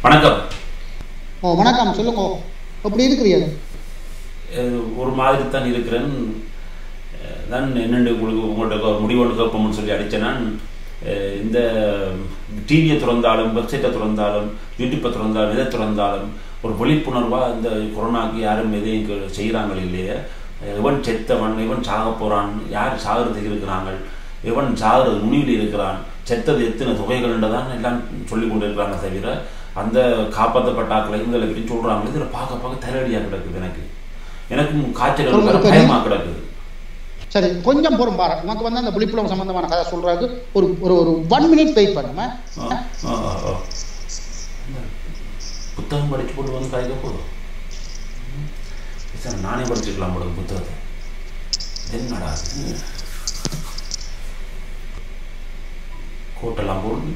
வணக்கம் ஓ வணக்கம் சொல்லுங்க எப்படி இருக்கிறீர்கள் அஹ் ஒரு மாதிரி தான் இருக்கிறேன் அஹ் தான் என்னென்று உங்களுக்கு உங்கள்கிட்ட ஒரு முடிவோடு கேட்போம்னு சொல்லி அடித்தேன் நான் அஹ் இந்த டிவியை திறந்தாலும் வெப்சைட்டை திறந்தாலும் யூடியூப்பை திறந்தாலும் எதை திறந்தாலும் ஒரு விழிப்புணர்வாக இந்த கொரோனாக்கு யாரும் எதையும் கே- செய்கிறாங்க இல்லையே எவன் செத்தவன் எவன் சாக போகிறான் யார் சாகிறதுக்கு இருக்கிறாங்க எவன் சாகிறது முனிவில் இருக்கிறான் செத்தது எத்தனை தொகைகள்ன்ற தான் எல்லாம் சொல்லி கொண்டு இருக்கிறாங்க தவிர அந்த காப்பாற்றப்பட்ட ஆக்களை இவங்களை பற்றி சொல்கிறாங்க இதில் பார்க்க பார்க்க தலைவலியாக கிடக்குது எனக்கு எனக்கும் காய்ச்சல் சொல்லுங்க, இருக்கிற இப்ப பயமாக கிடக்குது சரி கொஞ்சம் பொறும் பாரு உனக்கு வந்து அந்த விழிப்புணர்வு சம்பந்தமான கதை சொல்றது ஒரு ஒரு ஒரு ஒன் மினிட் வெயிட் பண்ணுங்க ஆ, ஆ, ஆ, ஆ. புத்தகம் படிச்சு போட்டு வந்து கதைக்க போதும் ம். பேசாம நானே படிச்சுக்கலாம் போல புத்தகத்தை இது என்னடா இது? கோட்டெல்லாம் போட்டு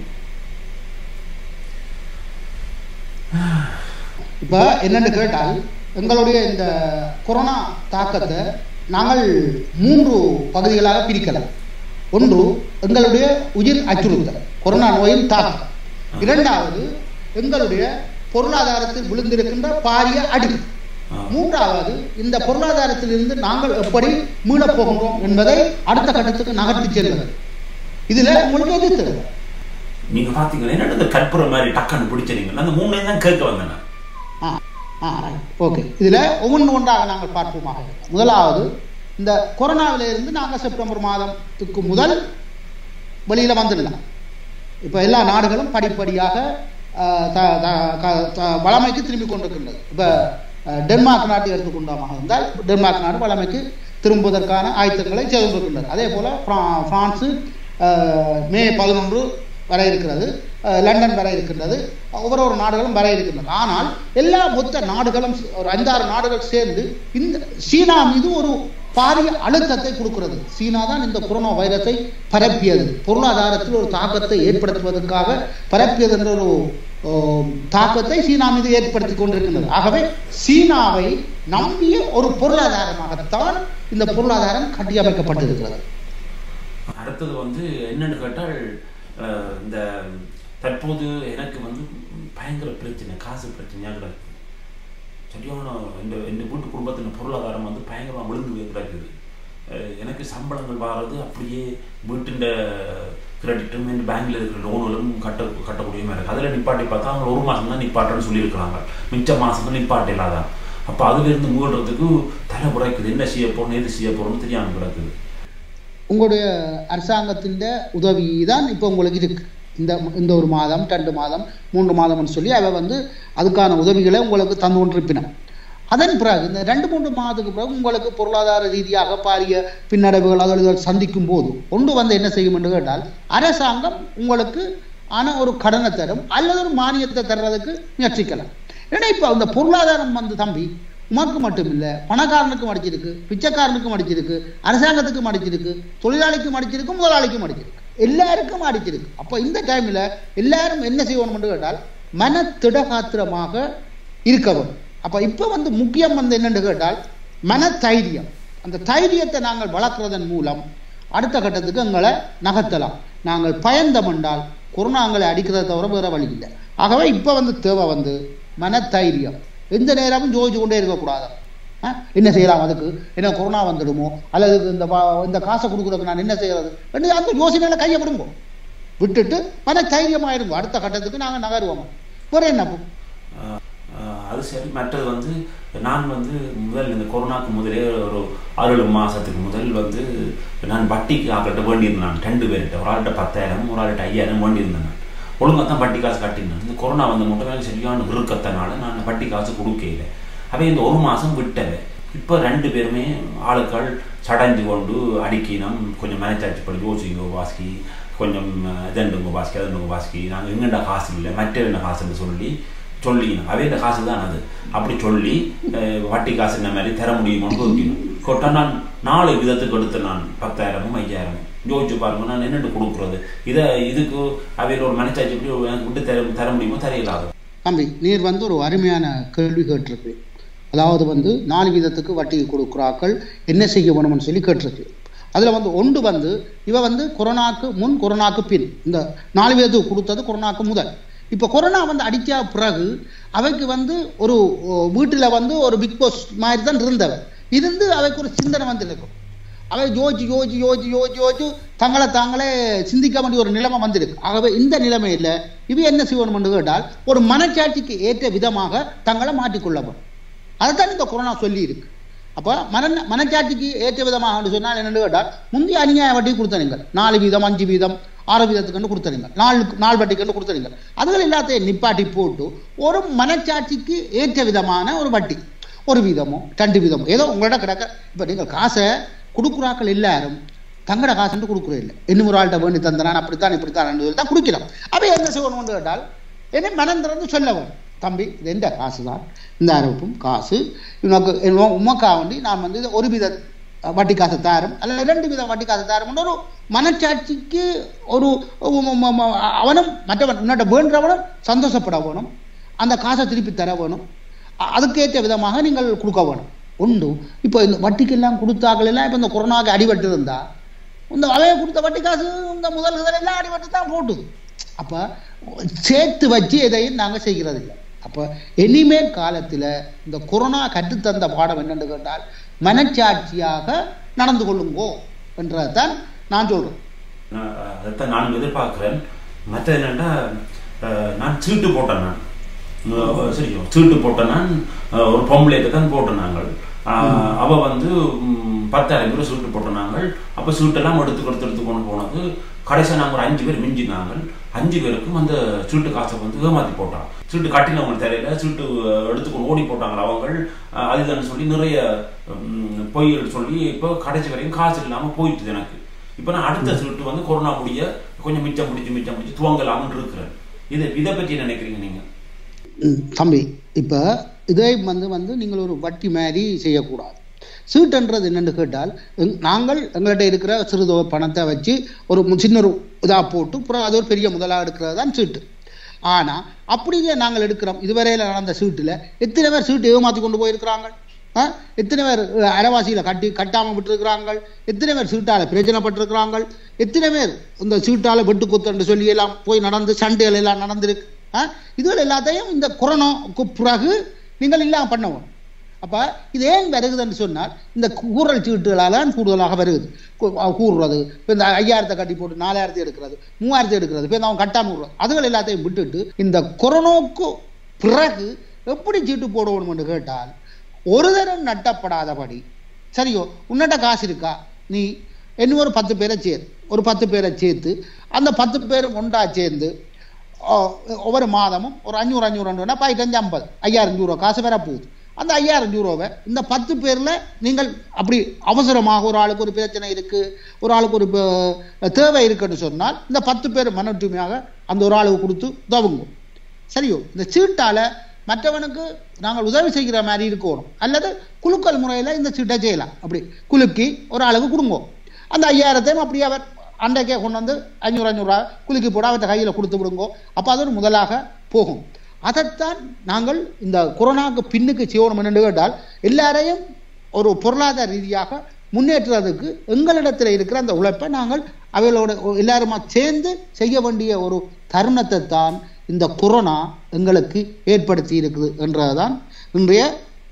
இப்ப என்னன்னு கேட்டால் எங்களுடைய இந்த கொரோனா தாக்கத்தை நாங்கள் மூன்று பகுதிகளாக பிரிக்கலாம் ஒன்று எங்களுடைய உயிர் அச்சுறுத்தல் கொரோனா நோயின் தாக்கம் இரண்டாவது எங்களுடைய பொருளாதாரத்தில் விழுந்திருக்கின்ற பாரிய அடி ஆ. மூன்றாவது இந்த பொருளாதாரத்திலிருந்து நாங்கள் எப்படி மீளப் போகின்றோம் என்பதை அடுத்த கட்டத்துக்கு நகர்த்தி செல்வது இதுல உங்களுக்கு எது தெரியும் நீங்க பாத்தீங்களா என்னடா இந்த கற்பூர மாதிரி டக்குன்னு பிடிச்சிருங்க அந்த மூணு தான் கேட்க வந்தேன் நான். ஆ ஆ ஓகே இதில் ஒவ்வொன்று ஒன்றாக நாங்கள் பார்ப்போமாக முதலாவது இந்த கொரோனாவில இருந்து நாங்கள் செப்டம்பர் மாதத்துக்கு முதல் வெளியில் வந்துடலாம் இப்போ எல்லா நாடுகளும் படிப்படியாக ஆ, த- த- க- த- வளமைக்கு திரும்பி கொண்டிருக்கின்றது இப்போ டென்மார்க் நாட்டை எடுத்துக்கொண்டோமாக இருந்தால் டென்மார்க் நாடு வளமைக்கு திரும்புவதற்கான ஆயத்தங்களை செய்து கொண்டிருக்கின்றது அதே போல் ஃப்ரா- பிரான்ஸு ஆ, மே பதினொன்று வர இருக்கிறது அஹ் லண்டன் வர இருக்கின்றது ஒவ்வொரு ஒரு நாடுகளும் வர இருக்கின்றது ஆனால் எல்லா மொத்த நாடுகளும் ஒரு ஐந்தாறு நாடுகள் சேர்ந்து இந்த சீனா மீது ஒரு பாரிய அழுத்தத்தை கொடுக்கிறது சீனா தான் இந்த கொரோனா வைரஸை பரப்பியது பொருளாதாரத்தில் ஒரு தாக்கத்தை ஏற்படுத்துவதற்காக பரப்பியது என்ற ஒரு ஓ, தாக்கத்தை சீனா மீது ஏற்படுத்தி கொண்டிருக்கின்றது ஆகவே சீனாவை நம்பிய ஒரு பொருளாதாரமாகத்தான் இந்த பொருளாதாரம் கட்டியமைக்கப்பட்டிருக்கிறது அடுத்தது வந்து என்னன்னு கேட்டால் அஹ், இந்த தற்போது எனக்கு வந்து பயங்கர பிரச்சனை காசு பிரச்சனையாக கிடக்கு சரியான இந்த இந்த வீட்டு குடும்பத்தின் பொருளாதாரம் வந்து பயங்கரமாக விழுந்து போய் கிடக்குது அஹ், எனக்கு சம்பளங்கள் வர்றது அப்படியே வீட்டின் கிரெடிட்டும் இந்த பேங்க்ல இருக்கிற லோன்களும் கட்ட கட்டக்கூடிய மாதிரி இருக்கு அதில் நிப்பாட்டி பார்த்தா அவங்க ஒரு மாதம் தான் நிப்பாட்டுன்னு சொல்லியிருக்கிறாங்க மிச்ச மாதம் தான் நிப்பாட்டு இல்லாதான் அப்போ அதுலேருந்து மீள்றதுக்கு தலை புடைக்குது என்ன செய்ய போறோம் எது செய்ய போறோம்னு தெரியாமல் கிடக்குது உங்களுடைய அரசாங்கத்தின் உதவி தான் இப்போ உங்களுக்கு இருக்கு இந்த இந்த ஒரு மாதம் ரெண்டு மாதம் மூன்று மாதம்னு சொல்லி அவ வந்து அதுக்கான உதவிகளை உங்களுக்கு தந்து கொண்டிருப்பின அதன் பிறகு இந்த ரெண்டு மூன்று மாதத்துக்கு பிறகு உங்களுக்கு பொருளாதார ரீதியாக பாரிய பின்னடைவுகள் அதோடு சந்திக்கும் போது ஒன்று வந்து என்ன செய்யும் என்று கேட்டால் அரசாங்கம் உங்களுக்கு ஆன ஒரு கடனை தரும் அல்லது ஒரு மானியத்தை தர்றதுக்கு முயற்சிக்கலாம் ஏன்னா இப்போ அந்த பொருளாதாரம் வந்து தம்பி உமக்கு மட்டும் இல்லை பணக்காரனுக்கும் அடிச்சிருக்கு பிச்சைக்காரனுக்கும் அடிச்சிருக்கு அரசாங்கத்துக்கும் அடிச்சிருக்கு தொழிலாளிக்கும் அடிச்சிருக்கு முதலாளிக்கும் அடிச்சிருக்கு எல்லாருக்கும் அடிச்சிருக்கு அப்போ இந்த டைமில் எல்லாரும் என்ன செய்யணும்னு கேட்டால் மன திடகாத்திரமாக இருக்க வேண்டும் அப்போ இப்போ வந்து முக்கியம் வந்து என்னன்னு கேட்டால் மன தைரியம் அந்த தைரியத்தை நாங்கள் வளர்க்குறதன் மூலம் அடுத்த கட்டத்துக்கு எங்களை நகர்த்தலாம் நாங்கள் பயந்தம் என்றால் கொரோனா எங்களை அடிக்கிறத தவிர வேற வழி இல்லை ஆகவே இப்போ வந்து தேவை வந்து மனதைரியம் எந்த நேரமும் ஜோதிச்சு கொண்டே இருக்கக்கூடாது ஆ? என்ன செய்யலாம் அதுக்கு என்ன கொரோனா வந்துடுமோ அல்லது இந்த வா- இந்த காசை கொடுக்குறதுக்கு நான் என்ன செய்யறது என்று அந்த யோசனையில கையை விடுங்க விட்டுட்டு மன தைரியமாயிருங்க அடுத்த கட்டத்துக்கு நாங்கள் நகருவோம் வேற என்ன அப்போ? ஆஹ் ஆஹ் அது சரி மற்றது வந்து நான் வந்து முதல் இந்த கொரோனாக்கு முதலே ஒரு ஆறு ஏழு மாதத்துக்கு முதல் வந்து நான் வட்டிக்கு ஆக்கிட்ட வேண்டியிருந்தேன் ரெண்டு பேர்கிட்ட ஒரு ஆள்கிட்ட பத்தாயிரம் ஒரு ஆள்கிட்ட ஐயாயிரம் வேண்டியிருந்தேன் நான் ஒழுங்காக தான் வட்டி காசு கட்டினேன் இந்த கொரோனா வந்த மட்டும் எனக்கு சரியான இறுக்கத்தினால நான் வட்டி காசு கொடுக்கல அவன் இந்த ஒரு மாதம் விட்டவன் இப்போ ரெண்டு பேருமே ஆளுக்கள் சடைஞ்சு கொண்டு அடிக்கினோம் கொஞ்சம் மேனேஜ் பண்ணி யோசிங்க வாஸ்கி கொஞ்சம் இதண்டுங்க வாஸ்கி அதண்டுங்க வாஸ்கி நாங்கள் எங்கண்ட காசு இல்லை மற்ற என்ன காசுன்னு சொல்லி சொல்லிக்கணும் அவே இந்த காசு தான் அது அப்படி சொல்லி அஹ், வட்டி காசு இந்த மாதிரி தர முடியுமான்னு கேட்கணும் கேட்டால் நான் நாலு விதத்துக்கு எடுத்து நான் பத்தாயிரமும் ஐயாயிரமும் யோசிச்சு பாருங்க நான் என்னென்னு கொடுக்குறது இதை இதுக்கு அவையில் ஒரு மனசாட்சி எப்படி எனக்கு விட்டு தர தர முடியுமோ தெரியலாது தம்பி நீர் வந்து ஒரு அருமையான கேள்வி கேட்டிருக்கு அதாவது வந்து நாலு வீதத்துக்கு வட்டி கொடுக்குறாக்கள் என்ன செய்ய வேணும்னு சொல்லி கேட்டிருக்கு அதில் வந்து ஒன்று வந்து இவ வந்து கொரோனாக்கு முன் கொரோனாக்கு பின் இந்த நாலு வீதத்துக்கு கொடுத்தது கொரோனாக்கு முதல் இப்போ கொரோனா வந்து அடிச்ச பிறகு அவைக்கு வந்து ஒரு வீட்டில் வந்து ஒரு பிக் பாஸ் மாதிரி தான் இருந்தவர் இருந்து அவைக்கு ஒரு சிந்தனை வந்து இருக்கும் அவை யோசிச்சு யோசிச்சு யோசிச்சு யோசிச்சு யோசிச்சு தங்களை தாங்களே சிந்திக்க வேண்டிய ஒரு நிலைமை வந்திருக்கு ஆகவே இந்த நிலைமையில் இவ என்ன செய்யணும் கேட்டால் ஒரு மனச்சாட்சிக்கு ஏற்ற விதமாக தங்களை மாற்றிக்கொள்ளப்படும் அதுதான் இந்த கொரோனா சொல்லி இருக்கு அப்போ மன மனச்சாட்சிக்கு ஏற்ற விதமாக சொன்னால் என்னென்னு கேட்டால் முந்தைய அநியாய வட்டி கொடுத்தனீங்க நாலு வீதம் அஞ்சு வீதம் ஆறு வீதத்துக்கு கொடுத்தனீங்க நாலு நாலு வட்டிக்கு கொடுத்தனீங்க அதுகள் எல்லாத்தையும் நிப்பாட்டி போட்டு ஒரு மனச்சாட்சிக்கு ஏற்ற விதமான ஒரு வட்டி ஒரு வீதமோ ரெண்டு வீதமோ ஏதோ உங்களோட கிடக்க இப்போ நீங்கள் காசை கொடுக்குறாக்கள் எல்லாரும் தங்கட காசுன்ட்டு கொடுக்குறே இல்லை இன்னும் ஒரு ஆள்கிட்ட வேண்டி தந்தனான் அப்படித்தான் இப்படித்தான் சொல்லி தான் குடிக்கிறோம் அப்போ என்ன செய்யணும்னு கேட்டால் என்னை மனம் திறந்து சொல்ல வேணும் தம்பி இது எந்த காசு தான் இந்த அறிவிப்பும் காசு உனக்கு உமக்கா வேண்டி நான் வந்து ஒரு வித வட்டி காசை தாரும் அல்ல ரெண்டு விதம் வட்டி காசை தாரும்னு ஒரு மனச்சாட்சிக்கு ஒரு அவனும் மற்றவன் உன்னோட வேண்டவனும் சந்தோஷப்பட வேணும் அந்த காசை திருப்பி தர வேணும் அதுக்கேற்ற விதமாக நீங்கள் கொடுக்க வேணும் உண்டு இப்போ இந்த வட்டிக்கெல்லாம் கொடுத்தாக்கள் எல்லாம் இப்போ இந்த கொரோனாவுக்கு அடிபட்டு இருந்தா இந்த அவைய கொடுத்த வட்டி காசு இந்த முதல் எல்லாம் அடிபட்டு தான் போட்டுது அப்போ சேர்த்து வச்சு எதையும் நாங்கள் செய்கிறது இல்லை அப்போ இனிமேல் காலத்தில் இந்த கொரோனா கற்றுத்தந்த பாடம் என்னென்னு கேட்டால் மனச்சாட்சியாக நடந்து கொள்ளுங்கோ என்றதான் நான் சொல்கிறேன் அதைத்தான் நான் எதிர்பார்க்குறேன் மற்ற என்னென்னா நான் சீட்டு போட்டேன் நான் சரி சீட்டு போட்டேன் நான் ஒரு பொம்பளைக்கு தான் போட்டோம் நாங்கள் அவ வந்து பத்தாயிரம் பேர் சீட்டு போட்டோம் நாங்கள் அப்போ சீட்டெல்லாம் எடுத்து எடுத்து எடுத்து கொண்டு போனது கடைசியாக நாங்கள் ஒரு அஞ்சு பேர் மிஞ்சினாங்க அஞ்சு பேருக்கும் அந்த சீட்டு காசை வந்து ஏமாற்றி போட்டான் சீட்டு கட்டினவங்க தெரியல சீட்டு எடுத்துக்கொண்டு ஓடி போட்டாங்க அவங்க அதுதான் சொல்லி நிறைய பொய்கள் சொல்லி இப்போ கடைசி வரையும் காசு இல்லாமல் போயிட்டுது எனக்கு இப்போ நான் அடுத்த சீட்டு வந்து கொரோனா முடிய கொஞ்சம் மிச்சம் பிடிச்சி மிச்சம் பிடிச்சி துவங்கலாம்னு இருக்கிறேன் இதை இதை பற்றி நினைக்கிறீங்க நீங்கள் தம்பி இப்போ இதை வந்து வந்து நீங்கள் ஒரு வட்டி மாதிரி செய்யக்கூடாது சீட்டுன்றது என்னென்னு கேட்டால் நாங்கள் எங்கள்கிட்ட இருக்கிற சிறிது பணத்தை வச்சு ஒரு சின்ன ஒரு இதாக போட்டு அப்புறம் அது ஒரு பெரிய முதலாக எடுக்கிறது தான் சீட்டு ஆனால் அப்படியே நாங்கள் எடுக்கிறோம் இதுவரையில் நடந்த சீட்டில் எத்தனை பேர் சீட்டு ஏமாற்றி கொண்டு போயிருக்கிறாங்க எத்தனை பேர் அரைவாசியில் கட்டி கட்டாமல் விட்டுருக்கிறாங்க எத்தனை பேர் சீட்டால் பிரச்சனைப்பட்டிருக்கிறாங்க எத்தனை பேர் இந்த சீட்டால் வெட்டு குத்துன்னு சொல்லி எல்லாம் போய் நடந்து சண்டைகள் எல்லாம் நடந்திருக்கு இதுகள் எல்லாத்தையும் இந்த கொரோனாவுக்கு பிறகு நீங்கள் இல்லாமல் பண்ணவும் அப்போ இது ஏன் வருகுதுன்னு சொன்னால் இந்த கூறல் சீட்டுகளால் கூடுதலாக வருகுது கூறுறது இப்போ இந்த ஐயாயிரத்தை கட்டி போட்டு நாலாயிரத்தை எடுக்கிறது மூவாயிரத்தை எடுக்கிறது இப்போ அவன் கட்டாமல் விடுறது அதுகள் எல்லாத்தையும் விட்டுட்டு இந்த கொரோனாவுக்கு பிறகு எப்படி சீட்டு போடணும்னு கேட்டால் ஒரு தரம் நட்டப்படாதபடி சரியோ உன்னட்ட காசு இருக்கா நீ இன்னும் ஒரு பத்து பேரை சேர் ஒரு பத்து பேரை சேர்த்து அந்த பத்து பேர் ஒன்றா சேர்ந்து ஒவ்வொரு மாதமும் ஒரு அஞ்சூறு அஞ்சூறு பதினஞ்சு ஐம்பது ஐயாயிரம் ரூபா காசு வேற போகுது அந்த ஐயாயிரம் ரூபாவை இந்த பத்து பேரில் நீங்கள் அப்படி அவசரமாக ஒரு ஆளுக்கு ஒரு பிரச்சனை இருக்குது ஒரு ஆளுக்கு ஒரு தேவை இருக்குன்னு சொன்னால் இந்த பத்து பேர் மன ஒற்றுமையாக அந்த ஒரு ஆளுக்கு கொடுத்து உதவுங்க சரியோ இந்த சீட்டால் மற்றவனுக்கு நாங்கள் உதவி செய்கிற மாதிரி இருக்கணும் அல்லது குழுக்கள் முறையில் இந்த சீட்டை செய்யலாம் அப்படி குலுக்கி ஒரு ஆளுக்கு கொடுங்க அந்த ஐயாயிரத்தையும் அப்படியே அவர் அன்றைக்கே கொண்டு வந்து அஞ்சூறு அஞ்சூறுரூவா குலுக்கி போட அவர்கிட்ட கையில் கொடுத்து விடுங்கோ அப்போ அது ஒரு முதலாக போகும் அதைத்தான் நாங்கள் இந்த கொரோனாவுக்கு பின்னுக்கு செய்யணும் என்று கேட்டால் எல்லாரையும் ஒரு பொருளாதார ரீதியாக முன்னேற்றுறதுக்கு எங்களிடத்தில் இருக்கிற அந்த உழைப்பை நாங்கள் அவைகளோட எல்லாருமா சேர்ந்து செய்ய வேண்டிய ஒரு தருணத்தை தான் இந்த கொரோனா எங்களுக்கு ஏற்படுத்தி இருக்குது என்றதுதான் இன்றைய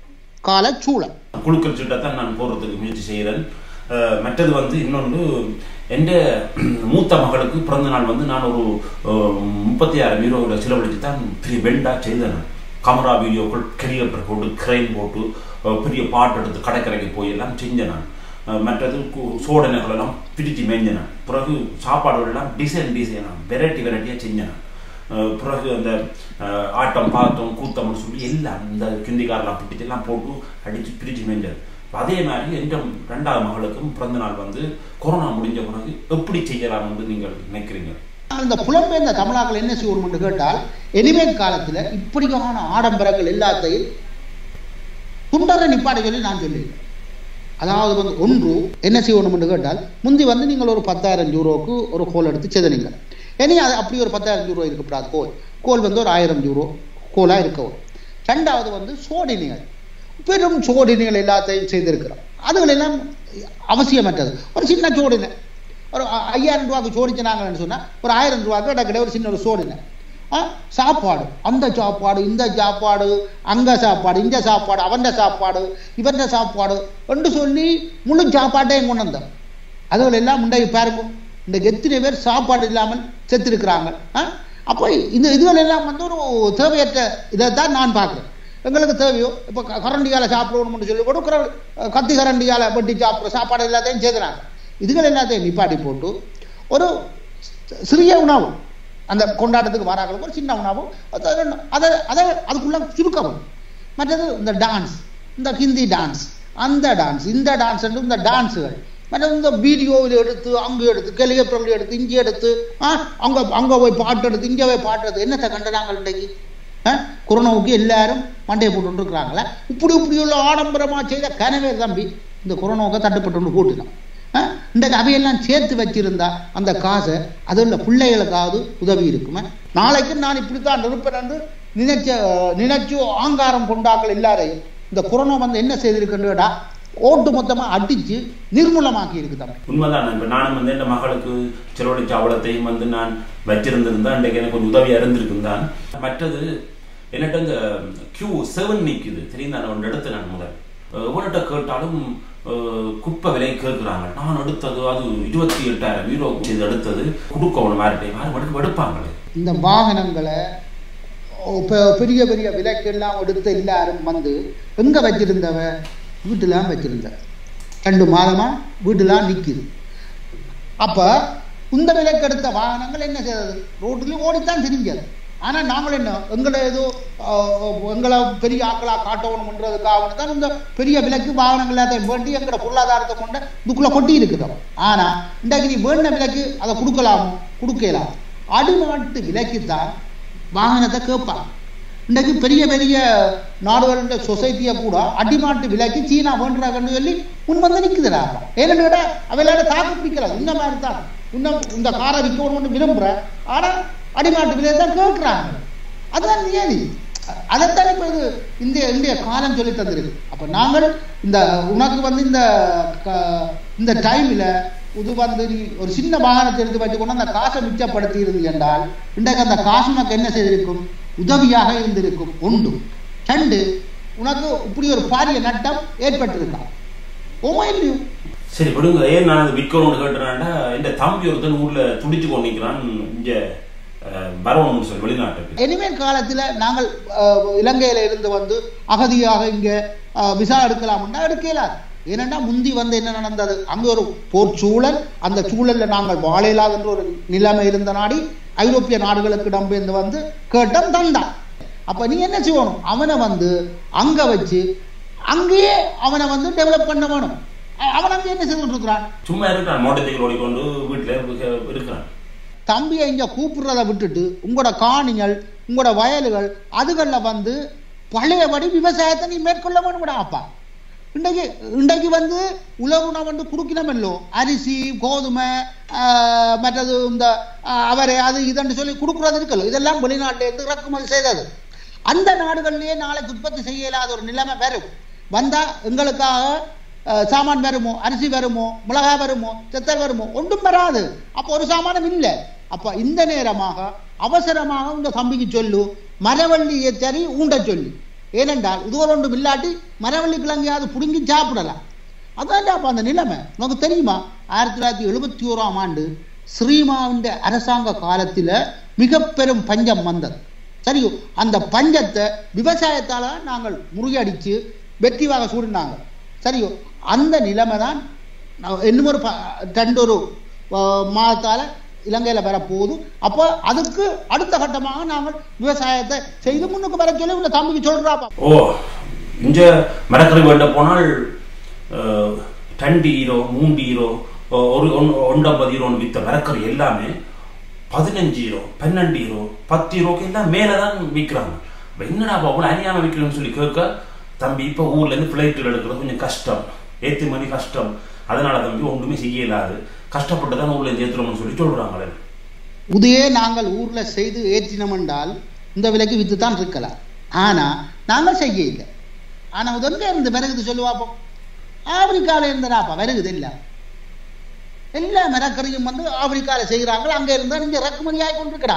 கால சூழல் குழுக்கள் சீட்டை நான் போடுறதுக்கு முயற்சி செய்கிறேன் மற்றது வந்து இன்னொன்று எந்த மூத்த மகளுக்கு பிறந்த நாள் வந்து நான் ஒரு முப்பத்தி ஆறு வீரோவில் செலவழித்து தான் பெரிய பெண்டாக செய்தேன் கமரா வீடியோக்கள் கெரியேட்டர் போட்டு கிரைன் போட்டு பெரிய பாட்டு எடுத்து கடற்கரைக்கு போய் எல்லாம் செஞ்சேன் நான் மற்றது சோடனைகள் எல்லாம் பிரித்து மேய்ஞ்சேன் பிறகு சாப்பாடுகள் எல்லாம் டிசைன் டிசைனாக வெரைட்டி வெரைட்டியாக செஞ்சேன் பிறகு அந்த ஆட்டம் பாட்டம் கூத்தம்னு சொல்லி எல்லாம் இந்த கிந்திக்காரெல்லாம் பிடிச்சி எல்லாம் போட்டு அடித்து பிரித்து மேய்ஞ்சது அதே மாதிரி எந்த ரெண்டாவது மகளுக்கும் பிறந்த நாள் வந்து கொரோனா முடிஞ்ச பிறகு எப்படி செய்யலாம் வந்து நீங்கள் நினைக்கிறீங்க இந்த புலம்பெயர்ந்த தமிழாக்கள் என்ன செய்யணும் கேட்டால் இனிமேல் காலத்தில் இப்படியான ஆடம்பரங்கள் எல்லாத்தையும் துண்டரை நிப்பாட சொல்லி நான் சொல்லுவேன் அதாவது வந்து ஒன்று என்ன செய்யணும் கேட்டால் முந்தி வந்து நீங்கள் ஒரு பத்தாயிரம் யூரோவுக்கு ஒரு கோல் எடுத்து செதனீங்க இனி அது அப்படி ஒரு பத்தாயிரம் யூரோ இருக்கக்கூடாது கோல் கோல் வந்து ஒரு ஆயிரம் யூரோ கோலாக இருக்கவும் ரெண்டாவது வந்து சோடினிகள் பெரும் சோடினிகள் எல்லாத்தையும் செய்திருக்கிறோம் அதுகள் எல்லாம் அவசியமற்றது ஒரு சின்ன சோடினை ஒரு ஐயாயிரம் ரூபாய்க்கு சோடிச்சினாங்கன்னு சொன்னால் ஒரு ஆயிரம் ரூபாய்க்கு இடக்கிட்ட ஒரு சின்ன ஒரு சோடினை ஆ சாப்பாடு அந்த சாப்பாடு இந்த சாப்பாடு அங்க சாப்பாடு இந்த சாப்பாடு அவன்ட சாப்பாடு இவன்ட சாப்பாடு என்று சொல்லி முழு சாப்பாட்டையும் கொண்டு வந்தோம் அதுகள் எல்லாம் இன்றைக்கு பாருங்க இன்றைக்கு எத்தனை பேர் சாப்பாடு இல்லாமல் செத்துருக்கிறாங்க ஆ அப்போ இந்த இதுகள் எல்லாம் வந்து ஒரு தேவையற்ற இதை தான் நான் பார்க்குறேன் எங்களுக்கு தேவையோ இப்போ கரண்டியால் சாப்பிடணும்னு சொல்லி கூட குர- கத்தி கரண்டியால் வெட்டி சாப்பிட்ற சாப்பாடு எல்லாத்தையும் சேர்த்துறாங்க இதுகள் எல்லாத்தையும் நிப்பாட்டி போட்டு ஒரு சிறிய உணவு அந்த கொண்டாட்டத்துக்கு வராங்களுக்கு ஒரு சின்ன உணவு அதை அதை அதை அதுக்குள்ள சுருக்கவும் மற்றது இந்த டான்ஸ் இந்த ஹிந்தி டான்ஸ் அந்த டான்ஸ் இந்த டான்ஸ் இந்த டான்ஸுகள் மற்றது இந்த வீடியோவில் எடுத்து அங்கே எடுத்து கெலிகப்பிரல் எடுத்து இங்கே எடுத்து ஆ அங்கே அங்கே போய் பாட்டு எடுத்து இங்கே போய் பாட்டு எடுத்து என்னத்தை கண்டனாங்க இன்றைக்கு ஆ கொரோனாவுக்கு எல்லாரும் மண்டையை போட்டு இருக்கிறாங்களே இப்படி இப்படி உள்ள ஆடம்பரமாக செய்த கனவே தம்பி இந்த கொரோனாவுக்கு தட்டுப்பட்டு கூட்டினோம் ஆ? இன்றைக்கு அவையெல்லாம் சேர்த்து வச்சிருந்தா அந்த காசை அதில் பிள்ளைகளுக்காவது உதவி இருக்குமே நாளைக்கு நான் இப்படித்தான் இருப்பேன் என்று நினைச்ச நினைச்சு ஆங்காரம் கொண்டாக்கள் எல்லாரையும் இந்த கொரோனா வந்து என்ன செய்திருக்குன்றடா ஓட்டு மொத்தமா அடிச்சு நிர்மூலமாக்கி இருக்கு தம்பி உண்மைதான் இப்போ நானும் வந்து என் மகளுக்கு செலவழிச்ச அவலத்தையும் வந்து நான் வச்சிருந்திருந்தா இன்றைக்கு எனக்கு கொஞ்சம் உதவியா இருந்திருக்கும் தான் மற்றது என்னட்ட இந்த கியூ செவன் நிக்குது தெரியும் நான் ஒன்று எடுத்து நான் முதல் எவ்வளோட்ட கேட்டாலும் அஹ், குப்பை விலை கேட்குறாங்க நான் எடுத்தது அது இருபத்தி எட்டாயிரம் யூரோ இது எடுத்தது கொடுக்கணும் வேறு யாரும் எடுக்க எடுப்பாங்களே இந்த வாகனங்களை ஓ, பெ- பெரிய பெரிய விலைக்கெல்லாம் எடுத்து எல்லாரும் வந்து எங்க வச்சிருந்தவ வீட்டுலாம் வச்சிருந்த ரெண்டு மாதமா வீட்டுலாம் நிக்குது அப்ப இந்த விலைக்கு எடுத்த வாகனங்கள் என்ன செய்யறது ரோட்டில் ஓடித்தான் திரிஞ்சது ஆனா நாங்கள் என்ன எங்களை ஏதோ ஆஹ், எங்களை பெரிய ஆக்களா காட்டணும்ன்றதுக்காக தான் இந்த பெரிய விலைக்கு வாகனங்கள் எல்லாத்தையும் வேண்டி எங்களோட பொருளாதாரத்தை கொண்டு இதுக்குள்ள கொட்டி இருக்குது ஆனா இன்றைக்கு நீ வேண்ட விலைக்கு அதை கொடுக்கலாமோ கொடுக்கலாம் அடிநாட்டு விலைக்கு தான் வாகனத்தை கேட்பாங்க இன்றைக்கு பெரிய பெரிய நாடுகள சொசைட்டியை கூட அடிமாட்டு விலைக்கு சீனா வேண்டுறாங்கன்னு சொல்லி முன் வந்து நிற்குதுடா ஏன்னு கேட்டா அவையில தாக்கு பிடிக்கல இந்த மாதிரி தான் இன்னும் இந்த காரை விற்கணும்னு விரும்புறேன் ஆனா அடிமாட்டு விலையை தான் கேட்குறாங்க அதுதான் நியதி அதைத்தான் இப்போ இது இந்திய இந்திய காலம் சொல்லி தந்திருக்கு அப்ப நாங்கள் இந்த உனக்கு வந்து இந்த க- இந்த டைம்ல இது வந்து நீ ஒரு சின்ன வாகனத்தை எடுத்து வச்சுக்கொண்டு அந்த காசை மிச்சப்படுத்தி இருந்து என்றால் இன்றைக்கு அந்த காசு உனக்கு என்ன செய்திருக்கும் உதவியாக இருந்திருக்கும் ஒன்று ரெண்டு உனக்கு இப்படி ஒரு பாரிய நட்டம் ஏற்பட்டிருக்கான் ஓமா இல்லையோ சரி விடுங்க ஏன் நான் அது விற்கணும்னு கேட்டுறான்டா என் தம்பி ஒருத்தன் ஊர்ல துடிச்சு கொண்டு நிற்கிறான் இங்க அஹ், வரணும்னு சொல்லி வெளிநாட்டுக்கு இனிமேல் காலத்துல நாங்கள் அஹ், இலங்கையில இருந்து வந்து அகதியாக இங்க அஹ், விசா எடுக்கலாம்னா எடுக்கலாது ஏனென்னா முந்தி வந்து என்ன நடந்தது அங்க ஒரு போர் சூழல் அந்த சூழல்ல நாங்கள் வாழ இயலாதுன்ற ஒரு நிலைமை இருந்த நாடி ஐரோப்பிய நாடுகளுக்கு இடம்பெயர்ந்து வந்து கேட்டம் தந்தான் அப்ப நீ என்ன செய்யணும் அவனை வந்து அங்க வச்சு அங்கேயே அவனை வந்து டெவலப் பண்ண வேணும் அ- அவன் அங்க என்ன செய்துட்டு இருக்கிறான் சும்மா இருக்கிறான் மோட்டர் சைக்கிள் ஓடிக்கொண்டு வீட்டுல இருக்க- இருக்கிறான் தம்பியை இங்க கூப்பிடுறத விட்டுட்டு உங்களோட காணிகள் உங்களோட வயல்கள் அதுகளில் வந்து பழையபடி விவசாயத்தை நீ மேற்கொள்ள வேணும்டா அப்பா இன்றைக்கு இன்றைக்கு வந்து உலக உணவு வந்து குடுக்கணுமல்லோ அரிசி கோதுமை ஆஹ், மற்றது இந்த ஆஹ், அவரை அது இதுன்னு சொல்லி கொடுக்குறது இருக்கല്ലോ இதெல்லாம் வெளிநாட்டில இருந்து இறக்குமதி செய்தது அந்த நாடுகள்லயே நாளைக்கு உற்பத்தி செய்ய இயலாத ஒரு நிலைமை வரும் வந்தா எங்களுக்காக அஹ், சாமான் வருமோ அரிசி வருமோ மிளகாய் வருமோ செத்தல் வருமோ ஒன்றும் வராது அப்போ ஒரு சாமானும் இல்லை அப்ப இந்த நேரமாக அவசரமாக உங்க தம்பிக்கு சொல்லு மரவள்ளியை சரி ஊண்ட சொல்லி ஏனென்றால் இது ஒரு ஒன்றும் இல்லாட்டி மரவள்ளி கிழங்கையாவது புடுங்கி சாப்பிடலாம் அதான் அப்ப அந்த நிலைமை உனக்கு தெரியுமா ஆயிரத்தி தொள்ளாயிரத்தி எழுபத்தி ஓராம் ஆண்டு ஸ்ரீமாவின் அரசாங்க காலத்துல மிக பெரும் பஞ்சம் வந்தது சரியோ அந்த பஞ்சத்தை விவசாயத்தால நாங்கள் முறியடிச்சு வெற்றிவாக சூடினாங்க சரியோ அந்த நிலைமை தான் நான் இன்னும் ஒரு ப- ரெண்டு ஒரு அஹ், மாதத்தால இலங்கையில வரப்போகுது அப்போ அதுக்கு அடுத்த கட்டமாக நாங்கள் விவசாயத்தை செய்து முன்னுக்கு வர சொல்லி உங்க தம்பிக்கு சொல்றாப்பா ஓ இங்க மரக்கறி வேண்ட போனால் அஹ், ரெண்டு ஹீரோ மூன்று ஹீரோ ஒரு ஒன்- ஒன்றம்பது ஹீரோன்னு வித்த மரக்கறி எல்லாமே பதினஞ்சு ஹீரோ பன்னெண்டு ஹீரோ பத்து ஹீரோக்கு எல்லாம் மேலே தான் விற்கிறாங்க அப்ப என்னடா அவ்வளோ அநியாயம் விற்கிறேன்னு சொல்லி கேட்க தம்பி இப்போ ஊர்ல இருந்து ஃப்ளைட்டில் எடுக்கிறது கொஞ்சம் கஷ்டம் ஏத்து மணி கஷ்டம் அதனால தம்பி ஒன்றுமே செய்ய இயலாது கஷ்டப்பட்டு தான் ஊர்ல இருந்து ஏற்றுறோம்னு சொல்லி சொல்றாங்களே இதையே நாங்கள் ஊர்ல செய்து ஏற்றினோம் என்றால் இந்த விலைக்கு வித்து தான் இருக்கலாம் ஆனா நாங்கள் செய்ய இல்லை ஆனா இது எங்க இருந்து வருகுது சொல்லுவாப்போம் ஆப்பிரிக்கால இருந்தடாப்பா வருகுது இல்ல எல்லா மரக்கறியும் வந்து ஆப்பிரிக்கால செய்கிறாங்க அங்க இருந்தா நீங்க இறக்குமதி ஆகி கொண்டிருக்கிறாங்க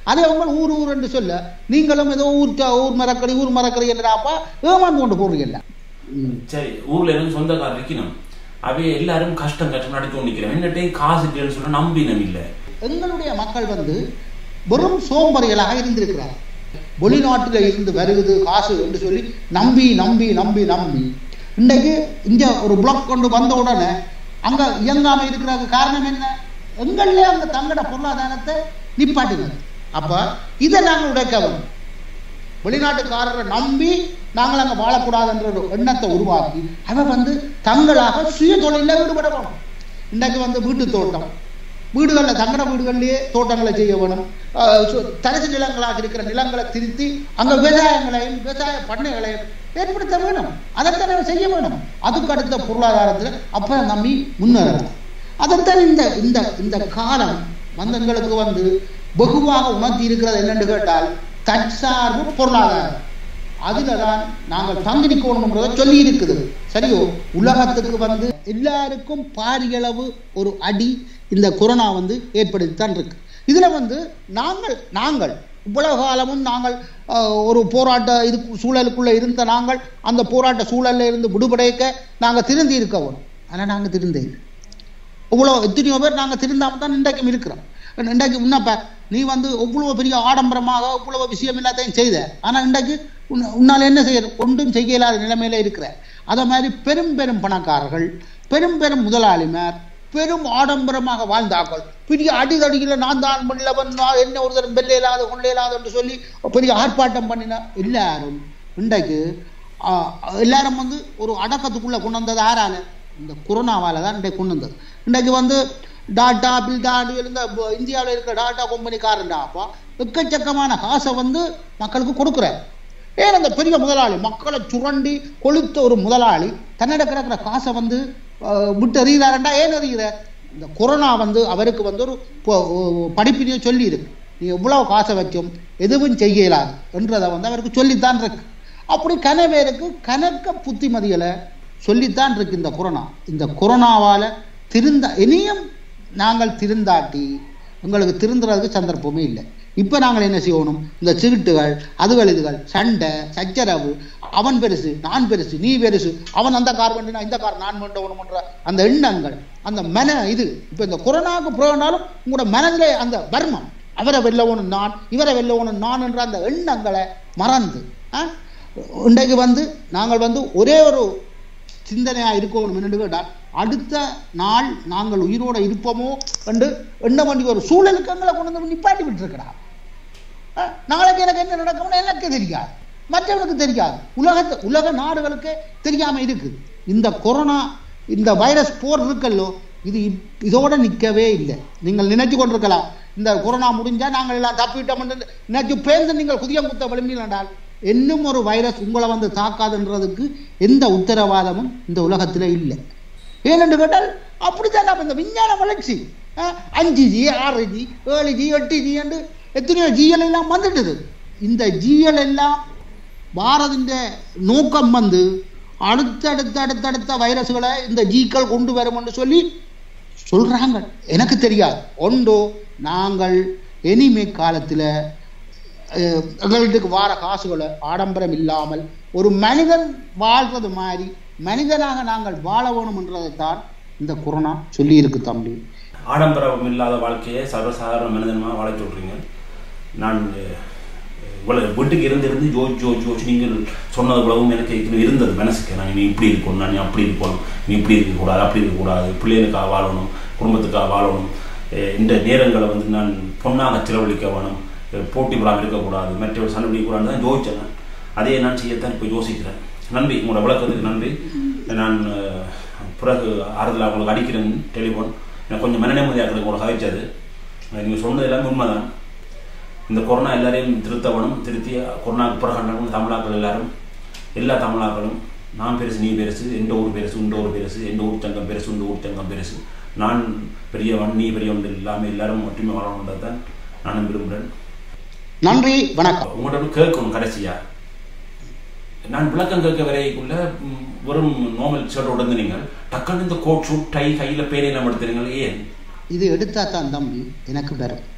அதை அவங்க ஊர் ஊர் என்று சொல்ல நீங்களும் ஏதோ ஊர் ச- ஊர் மரக்கறி ஊர் மரக்கறி என்றாப்பா ஏமாந்து கொண்டு போறீங்கல்ல ம். சரி ஊர்ல எனக்கு சொந்தக்காரர் இருக்கணும் அவை எல்லாரும் கஷ்டம் கஷ்டம் நடித்து நிற்கிறேன் என்னட்டையும் காசு இல்லைன்னு சொல்ல நம்பினம் இல்லை எங்களுடைய மக்கள் வந்து வெறும் சோம்பறிகளாக இருந்திருக்கிறார் வெளிநாட்டில் இருந்து வருகுது காசு என்று சொல்லி நம்பி நம்பி நம்பி நம்பி இன்றைக்கு இங்க ஒரு பிளாக் கொண்டு வந்த உடனே அங்க இயங்காம இருக்கிறதுக்கு காரணம் என்ன எங்களே அங்க தங்கட பொருளாதாரத்தை நிப்பாட்டுங்க அப்ப இதை நாங்கள் உடைக்கவும் வெளிநாட்டுக்காரரை நம்பி நாங்கள் அங்க வாழக்கூடாதுன்ற ஒரு எண்ணத்தை உருவாக்கி அவன் வந்து தங்களாக சுய தொழிலில் ஈடுபட வேணும் இன்றைக்கு வந்து வீட்டு தோட்டம் வீடுகளில் தங்கட வீடுகள்லயே தோட்டங்களை செய்ய வேணும் ஆஹ் சு- தரிசு நிலங்களாக இருக்கிற நிலங்களை திருத்தி அங்க விவசாயங்களையும் விவசாய பண்ணைகளையும் ஏற்படுத்த வேணும் அதைத்தான் நம்ம செய்ய வேணும் அதுக்கு அடுத்த பொருளாதாரத்துல அப்ப நம்பி முன்னேறலாம் அதைத்தான் இந்த இந்த இந்த காலம் வந்தங்களுக்கு வந்து வெகுவாக உணர்த்தி இருக்கிறது என்னன்னு கேட்டால் தற்சார்பு பொருளாதாரம் அதுல தான் நாங்கள் தங்கி நிற்கணும்ன்றதை சொல்லி இருக்குது சரியோ உலகத்துக்கு வந்து எல்லாருக்கும் பாரியளவு ஒரு அடி இந்த கொரோனா வந்து ஏற்படுத்தித்தான் இருக்கு இதுல வந்து நாங்கள் நாங்கள் இவ்வளவு காலமும் நாங்கள் ஆஹ், ஒரு போராட்ட இது சூழலுக்குள்ள இருந்த நாங்கள் அந்த போராட்ட சூழல்ல இருந்து விடுபடைக்க நாங்க திருந்தி இருக்க வேணும் ஆனா நாங்க திருந்தே இல்லை இவ்வளோ எத்தனையோ பேர் நாங்கள் திருந்தாம தான் இன்றைக்கும் இருக்கிறோம் இன்றைக்கு உன்னப்ப நீ வந்து எவ்வளவு பெரிய ஆடம்பரமாக இவ்வளவு விஷயம் எல்லாத்தையும் செய்த ஆனா இன்றைக்கு உன்ன- உன்னால என்ன செய்ய ஒன்றும் செய்ய இயலாத நிலைமையில இருக்கிற அத மாதிரி பெரும் பெரும் பணக்காரர்கள் பெரும் பெரும் முதலாளிமார் பெரும் ஆடம்பரமாக வாழ்ந்தார்கள் பெரிய அடிதடியில் நான் தான் பண்ணலவன் நான் என்ன ஒரு தரம் வெல்ல இல்லாத கொள்ள இல்லாத என்று சொல்லி பெரிய ஆர்ப்பாட்டம் பண்ணின எல்லாரும் இன்றைக்கு ஆஹ், எல்லாரும் வந்து ஒரு அடக்கத்துக்குள்ள கொண்டு வந்தது யாரால இந்த கொரோனாவால தான் இன்றைக்கு கொண்டு வந்தது இன்றைக்கு வந்து டாட்டா பில்டாடு இருந்த இந்தியாவில் இருக்கிற டாட்டா கம்பெனிக்காரன்டாப்பா எக்கச்சக்கமான காசை வந்து மக்களுக்கு கொடுக்குறார் ஏன் அந்த பெரிய முதலாளி மக்களை சுரண்டி கொளுத்த ஒரு முதலாளி தன்னிட கிடக்கிற காசை வந்து ஆஹ், விட்டு எறிகிறாரண்டா ஏன் எறிகிறார் இந்த கொரோனா வந்து அவருக்கு வந்து ஒரு பொ- ஒ- படிப்பினையை சொல்லி இருக்கு நீ எவ்வளவு காசை வச்சும் எதுவும் செய்ய இயலாது என்றதை வந்து அவருக்கு சொல்லித்தான் இருக்கு அப்படி கனவேருக்கு கணக்க புத்திமதிகளை சொல்லித்தான் இருக்கு இந்த கொரோனா இந்த கொரோனாவால திருந்த இனியும் நாங்கள் திருந்தாட்டி உங்களுக்கு திருந்துறதுக்கு சந்தர்ப்பமே இல்லை இப்ப நாங்கள் என்ன செய்யணும் இந்த சிகிட்டுகள் அதுகள் இதுகள் சண்டை சச்சரவு அவன் பெருசு நான் பெருசு நீ பெருசு அவன் அந்த கார் வண்டினா இந்த கார் நான் வேண்டவனும்ன்ற அந்த எண்ணங்கள் அந்த மன இது இப்ப இந்த கொரோனாவுக்கு புறனாலும் உங்களோட மனதிலே அந்த வர்மம் அவரை வெல்லவனும் நான் இவரை வெல்லவனும் நான் என்ற அந்த எண்ணங்களை மறந்து ஆ? இன்றைக்கு வந்து நாங்கள் வந்து ஒரே ஒரு சிந்தனையா இருக்கணும் என்று கேட்டால் அடுத்த நாள் நாங்கள் உயிரோட இருப்போமோ என்று எண்ண வேண்டிய ஒரு சூழலுக்கு எங்களை கொண்டு வந்து நிப்பாட்டி விட்டுருக்கிறா அஹ், நாளைக்கு எனக்கு என்ன நடக்கும்னு எனக்கு தெரியாது மற்றவனுக்கு தெரியாது உலகத்து உலக நாடுகளுக்கு தெரியாம இருக்குது இந்த கொரோனா இந்த வைரஸ் போர் இருக்கல்லோ இது இப்- இதோட நிற்கவே இல்லை நீங்கள் நினைச்சு கொண்டிருக்கலாம் இந்த கொரோனா முடிஞ்சா நாங்கள் எல்லாம் தப்பிட்டோம் என்று நினைச்சு பேர்ந்து நீங்கள் குதியம் குத்த விளம்பினால் இன்னும் ஒரு வைரஸ் உங்களை வந்து தாக்காதுன்றதுக்கு எந்த உத்தரவாதமும் இந்த உலகத்துல இல்லை ஏனென்று கேட்டால் அப்படித்தான் நம்ம இந்த விஞ்ஞான வளர்ச்சி அஹ், அஞ்சு ஜி ஆறு ஜி ஏழு ஜி எட்டு ஜி என்று எத்தனையோ ஜிஎல் எல்லாம் வந்துட்டுது இந்த ஜிஎல் எல்லாம் பாரதின் நோக்கம் வந்து அடுத்தடுத்த அடுத்தடுத்த வைரஸ்களை இந்த ஜீக்கள் கொண்டு வரும்னு சொல்லி சொல்றாங்க எனக்கு தெரியாது ஒன்றோ நாங்கள் இனிமே காலத்துல அஹ், எங்களுக்கு வார காசுகளை ஆடம்பரம் இல்லாமல் ஒரு மனிதன் வாழ்றது மாதிரி மனிதனாக நாங்கள் வாழ வேணும்ன்றதைத்தான் இந்த கொரோனா சொல்லி இருக்கு தம்பி ஆடம்பரம் இல்லாத வாழ்க்கையை சர்வசாதாரண மனிதனமாக வாழ சொல்றீங்க நான் அஹ், இவ்வளவு வீட்டுக்கு இருந்து இருந்து ஜோஜ் ஜோஜ் ஜோஜ் நீங்கள் சொன்னது உலகம் எனக்கு இது இருந்தது மனசுக்கு நான் நீ இப்படி இருக்கணும் நான் நீ அப்படி இருக்கணும் நீ இப்படி இருக்கக்கூடாது அப்படி இருக்கக்கூடாது பிள்ளைகளுக்காக வாழணும் குடும்பத்துக்காக வாழணும் அஹ், இந்த நேரங்களை வந்து நான் பொண்ணாக செலவழிக்க வேணும் அஹ், போட்டி விழாமல் இருக்கக்கூடாது மற்றவர் சண்டை பிடிக்கக்கூடாது தான் யோசிச்சேன் நான். அதே நான் செய்யத்தான் இப்போ யோசிக்கிறேன் நன்றி உங்களோட விளக்கத்துக்கு நன்றி நான் அஹ், பிறகு ஆறுதலாக உங்களுக்கு அடிக்கிறேன் டெலிஃபோன் எனக்கு கொஞ்சம் மன நிம்மதியாக உங்களை கதைச்சது நீங்கள் சொன்னது எல்லாமே உண்மைதான் இந்த கொரோனா எல்லாரையும் திருத்தவனும் திருத்தி கொரோனாவுக்கு பிறகு தமிழாக்கள் எல்லாரும் எல்லா தமிழாக்களும் நான் பெருசு நீ பெருசு எந்த ஊர் பெருசு இந்த ஊர் பெருசு எந்த ஊர் தங்கம் பெருசு இந்த ஊர் தங்கம் பெருசு நான் பெரியவன் நீ பெரியவன் இல்லாமல் எல்லாரும் ஒற்றுமை வாழணுன்றது தான் நானும் விரும்புகிறேன் நன்றி வணக்கம் உங்கள்கிட்ட ஒண்ணு கேட்கணும் கடைசியா நான் விளக்கம் கேட்க வரைக்குள்ள ம், வெறும் நார்மல் ஷர்ட்டோட இருந்து நீங்கள் டக்குன்னு இந்த கோட் ஷூட் டை கையில் பேரையெல்லாம் எடுத்துறீங்களே ஏன் இது எடுத்தா தான் தம்பி எனக்கு வரும்